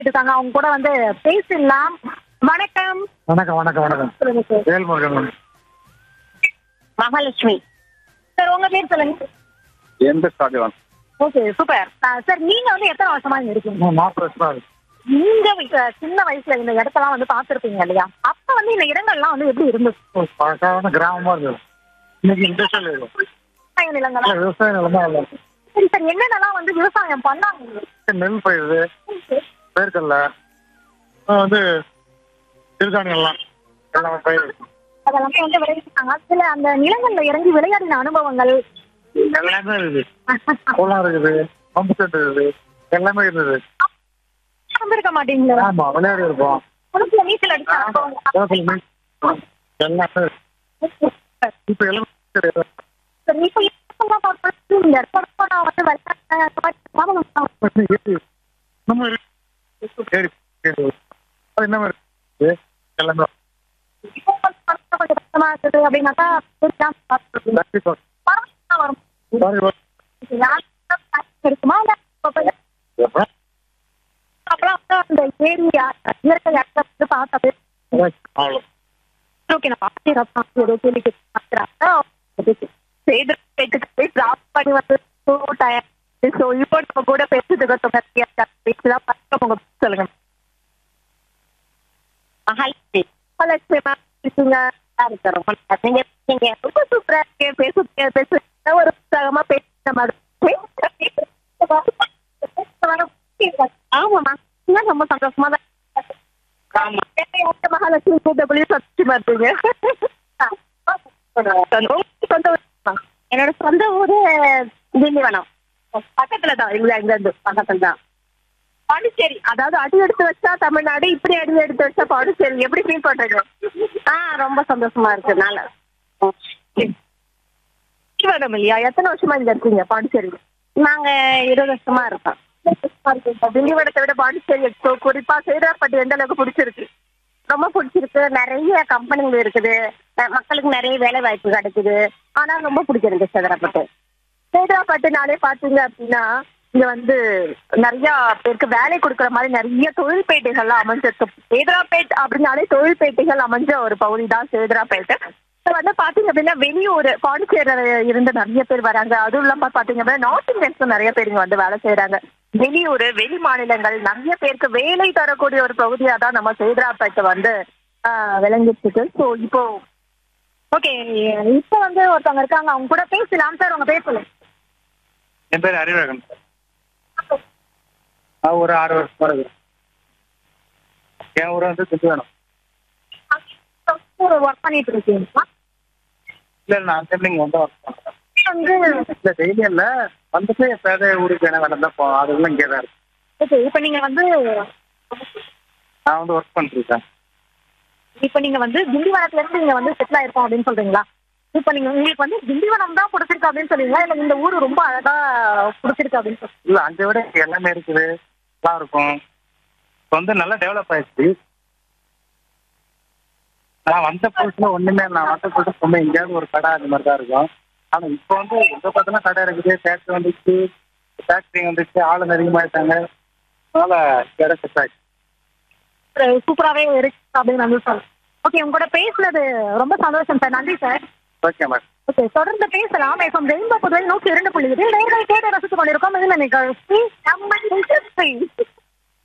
இருக்காங்க அவங்க கூட வந்து பேசிடலாம் வணக்கம் வணக்கம் வணக்கம் வணக்கம் சொல்லுங்க சார் வேல்முருகன் மகாலட்சுமி சார் உங்க பேர் சொல்லுங்க எந்த ஸ்டாடியம் ஓகே சூப்பர் சார் நீங்க வந்து எத்தனை வருஷமா இங்க இருக்கீங்க நாற்பது வருஷமா இருக்கு நீங்க வ- சின்ன வயசுல இந்த இடத்தெல்லாம் வந்து பாத்துருப்பீங்க இல்லையா அப்ப வந்து இந்த இடங்கள்லாம் வந்து எப்படி இருந்துச்சு ஒரு பழக்கான கிராமமா இருக்கு இன்னைக்கு இண்டஸ்ட்ரியல் இருக்கும் விவசாய நிலங்களா விவசாய நிலமா இல்லை சரி சார் என்னென்னலாம் வந்து விவசாயம் பண்ணாங்க நெல் பயிர் வேர்க்கடல அப்புறம் வந்து சிறுதானியம் எல்லாம் எல்லாமே பயிர் அதெல்லாமே வந்து விளைவிச்சாங்க சில அந்த நிலங்கள்ல இறங்கி விளையாடின அனுபவங்கள் எல்லாமே இருக்குது குளம் இருக்குது பம்பு செட் இருக்குது எல்லாமே இருந்தது இருந்திருக்க மாட்டீங்களா ஆமா விளையாடி இருப்போம் குளத்துல நீச்சல் அடிச்ச அனுபவங்கள் குளத்துல மீன் எல்லாமே இப்ப எல்லாமே கிடையாது. சரி, இப்ப இப்பெல்லாம் பார்க்கும்போது இந்த இடத்துல நான் வந்து விளையாடின அந்த மாதிரி ஞாபகம் ஏரி. நம்ம இருக்கு. ஏரி. ஏரி. அது என்ன மாதிரி இருக்குது? எல்லாமே இப்போ வந்து பார்த்தா கொஞ்சம் கஷ்டமா இருக்குது அப்படின்னாக்கா திருப்பிலாம் பார்த்துருக்கீங்க. கண்டிப்பா. பரவாயில்ல, வரும். சாரி, வா- யாருக்கு time இருக்குமா இல்ல அப்ப போய் எப்ப? அப்புறம் வந்து அந்த ஏரி இயற்கை இடத்த வந்து பார்த்தது அவ்வளோ. ஓகே நான் பாட்டி ரத்தம் ஏதோ கேள்வி கேட்கிறாங்க செய்து கேட்டுட்டு போய் டிராப் பண்ணி வந்து so tired. So, இப்போ நம்ம கூட பேசுறதுக்கு தொடர்ச்சியா பேசலாம் பக்கம் உங்க பேர் சொல்லுங்க மகாலட்சுமி மகாலட்சுமி மேம் இருக்கீங்க நல்லா இருக்கேன். ரொம்ப நல்லா இருக்கேன். நீங்க நீங்க ரொம்ப சூப்பரா இருக்கேன் பேசுறீங்க பேசுறீங்க ஒரு உற்சாகமா பேசுற மாதிரி ஆமாமா இன்னும் ரொம்ப சந்தோஷமா தான் ஆமா மகாலட்சுமி கூட்டப்பள்ளி சத்தியமா இருப்பீங்க உங்க சொந்த ஊர் தான். என்னோட சொந்த ஊரு திண்டிவனம் பக்கத்துல தான் இங்க இங்க இருந்து பக்கத்துல தான் பாண்டிச்சேரி அதாவது அடி எடுத்து வச்சா தமிழ்நாடு இப்படி அடி எடுத்து வச்சா பாண்டிச்சேரி எப்படி ஃபீல் பண்றீங்க ஆ ரொம்ப சந்தோஷமா இருக்கு நல்லா திண்டிவனம் இல்லையா எத்தனை வருஷமா இங்க இருக்கீங்க பாண்டிச்சேரி நாங்க இருபது வருஷமா இருக்கோம் திண்டிவனத்தை விட பாண்டிச்சேரி இப்போ குறிப்பா சேதாப்பட்டு எந்த அளவுக்கு பிடிச்சிருக்கு ரொம்ப பிடிச்சிருக்கு நிறைய கம்பெனிங்க இருக்குது அஹ் மக்களுக்கு நிறைய வேலை வாய்ப்பு கிடைக்குது ஆனா ரொம்ப பிடிச்சிருக்கு சேதராப்பட்டு சேதராப்பட்டுனாலே பாத்தீங்க அப்படின்னா இங்க வந்து நிறைய பேருக்கு வேலை கொடுக்குற மாதிரி நிறைய தொழில்பேட்டைகள்லாம் அமைஞ்சிருக்கு சேதராப்பேட் அப்படின்னாலே தொழில்பேட்டைகள் அமைஞ்ச ஒரு பகுதி தான் சேதராப்பேட்டு இப்ப வந்து பாத்தீங்க அப்படின்னா வெளியூர் பாண்டிச்சேரியில இருந்து நிறைய பேர் வராங்க அதுவும் இல்லாம பாத்தீங்க அப்படின்னா நார்த் இந்தியன்ஸும் நிறைய பேர் இங்க வந்து வேலை செய்யறாங்க வெளியூர் வெளி மாநிலங்கள் நிறைய பேருக்கு வேலை தரக்கூடிய ஒரு பகுதியா தான் நம்ம சேதராப்பேட்டை வந்து ஆஹ், விளங்கிட்டு இருக்கு ஸோ இப்போ ஓகே இப்போ வந்து ஒருத்தவங்க இருக்காங்க அவங்க கூட பேசலாம் சார் உங்க பேர் சொல்லுங்க என் பேர் அறிவழகன் சார் நான் ஒரு ஆறு வருஷமா இருக்கு என் ஊர் வந்து திண்டிவனம் ஒர்க் பண்ணிட்டு இருக்கீங்களா இல்ல நான் சென்னைங்க வந்து ஒர்க் பண்றேன் வந்து இல்ல டெய்லி இல்ல வந்துட்டு பேத ஊருக்கு என்ன வேலை தான் போவோம் அதுக்குள்ள இங்கே தான் இருக்கு ஓகே இப்போ நீங்க வந்து நான் வந்து ஒர்க் பண்ணிருக்கேன் இப்போ நீங்க வந்து திண்டிவனத்துல இருந்து நீங்க வந்து செட்டில் ஆயிருக்கோம் அப்படின்னு சொல்றீங்களா இப்போ நீங்க உங்களுக்கு வந்து திண்டிவனம் தான் பிடிச்சிருக்கு அப்படின்னு சொல்றீங்களா இல்ல இந்த ஊர் ரொம்ப அழகா பிடிச்சிருக்கு அப்படின்னு சொல்றீங்க இல்ல அங்கே விட இங்க எல்லாமே இருக்குது நல்லா இருக்கும் இப்போ வந்து நல்லா டெவலப் ஆயிடுச்சு நான் வந்த புதுசுல ஒண்ணுமே நான் வந்த புதுசு ரொம்ப எங்கேயாவது ஒரு கடை அந்த மாதிரி தான் இருக்கும் ஆனா இப்போ வந்து எங்க பார்த்தாலும் கடை இருக்குது ஃபேக்டரி வந்துச்சு ஃபேக்டரி வந்துச்சு ஆளுங்க அதிகமாயிட்டாங்க அதனால கடை செட் ஆயிடுச்சு சூப்பராகவே இருக்கு அப்படின்னு வந்து சொல்லுங்க ஓகே உங்க கூட பேசுனது ரொம்ப சந்தோஷம் சார் நன்றி சார் ஓகே மேடம் ஓகே தொடர்ந்து பேசலாம் இப்போ ரெயின்போ புதுவை நூற்றி இரண்டு புள்ளி இதில் நேர்களை கேட்டு ரசித்துக் கொண்டிருக்கோம் இது நிகழ்ச்சி நம்ம நிகழ்ச்சி